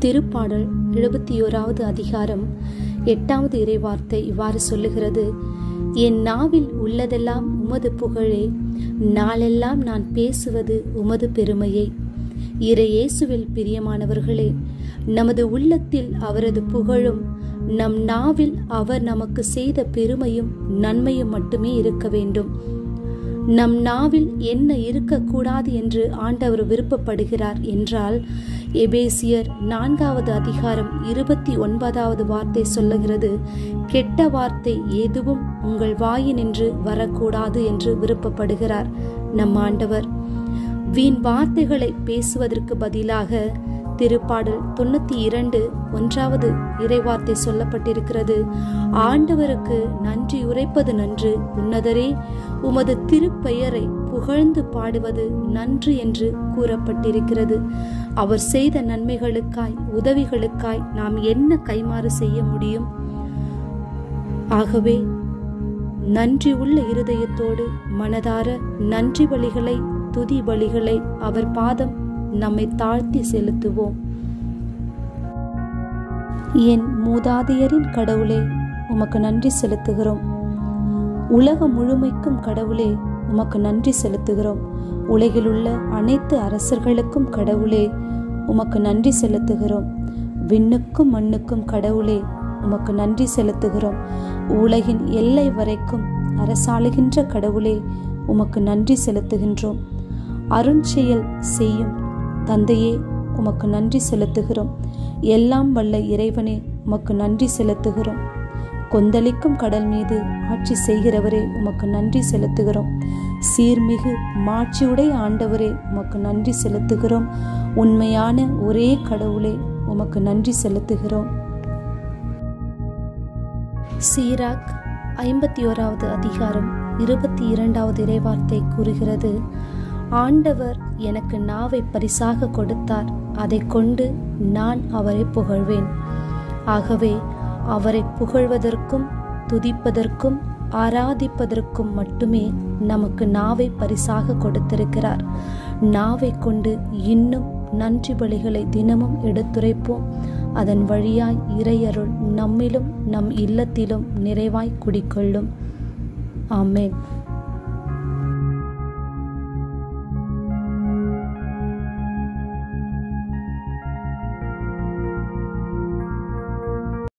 திருப்பாடல் எழுபத்தி ஓராவது அதிகாரம் எட்டாவது இறைவார்த்தை இவ்வாறு சொல்லுகிறது என் நாவில் உள்ளதெல்லாம் உமது புகழே நாளெல்லாம் நான் பேசுவது உமது பெருமையை இறை இயேசுவில் பிரியமானவர்களே நமது உள்ளத்தில் அவரது புகழும் நம் நாவில் அவர் நமக்கு செய்த பெருமையும் நன்மையும் மட்டுமே இருக்க வேண்டும் நம் நாவில் என்ன இருக்கக்கூடாது என்று ஆண்டவர் விருப்பப்படுகிறார் என்றால் எபேசியர் நான்காவது அதிகாரம் இருபத்தி ஒன்பதாவது வார்த்தை சொல்லுகிறது கெட்ட வார்த்தை எதுவும் உங்கள் வாயினின்று வரக்கூடாது என்று விருப்பப்படுகிறார் நம் ஆண்டவர் வீண் வார்த்தைகளை பேசுவதற்கு பதிலாக திருப்பாடல் தொண்ணூத்தி இரண்டு ஒன்றாவது இறைவார்த்தை சொல்லப்பட்டிருக்கிறது ஆண்டவருக்கு நன்றி உரைப்பது நன்று உன்னதரே உமது திருப்பெயரை புகழ்ந்து பாடுவது நன்று என்று கூறப்பட்டிருக்கிறது அவர் செய்த நன்மைகளுக்காய் உதவிகளுக்காய் நாம் என்ன கைமாறு செய்ய முடியும் ஆகவே நன்றி உள்ள இருதயத்தோடு மனதார நன்றி பலிகளை துதி பலிகளை அவர் பாதம் நம்மை தாழ்த்தி செலுத்துவோம் என் மூதாதையரின் கடவுளே உமக்கு நன்றி செலுத்துகிறோம் உலகம் முழுமைக்கும் கடவுளே உமக்கு நன்றி செலுத்துகிறோம் உலகில் உள்ள அனைத்து அரசர்களுக்கும் கடவுளே உமக்கு நன்றி செலுத்துகிறோம் விண்ணுக்கும் மண்ணுக்கும் கடவுளே உமக்கு நன்றி செலுத்துகிறோம் உலகின் எல்லை வரைக்கும் அரசாளுகின்ற கடவுளே உமக்கு நன்றி செலுத்துகின்றோம் அருஞ்செயல் செய்யும் தந்தையே உமக்கு நன்றி செலுத்துகிறோம் எல்லாம் வல்ல இறைவனே உமக்கு நன்றி செலுத்துகிறோம் கொந்தளிக்கும் கடல் மீது ஆட்சி செய்கிறவரே உமக்கு நன்றி செலுத்துகிறோம் சீர்மிகு மாட்சியுடைய ஆண்டவரே உமக்கு நன்றி செலுத்துகிறோம் உண்மையான ஒரே கடவுளே உமக்கு நன்றி செலுத்துகிறோம் சீராக் ஐம்பத்தி ஓராவது அதிகாரம் இருபத்தி இரண்டாவது இறைவார்த்தை கூறுகிறது ஆண்டவர் எனக்கு நாவை பரிசாக கொடுத்தார் அதை கொண்டு நான் அவரை புகழ்வேன் ஆகவே அவரை புகழ்வதற்கும் துதிப்பதற்கும் ஆராதிப்பதற்கும் மட்டுமே நமக்கு நாவை பரிசாக கொடுத்திருக்கிறார் நாவை கொண்டு இன்னும் நன்றி பலிகளை தினமும் எடுத்துரைப்போம் அதன் வழியாய் இறையருள் நம்மிலும் நம் இல்லத்திலும் நிறைவாய் குடிக்கொள்ளும் ஆமேன்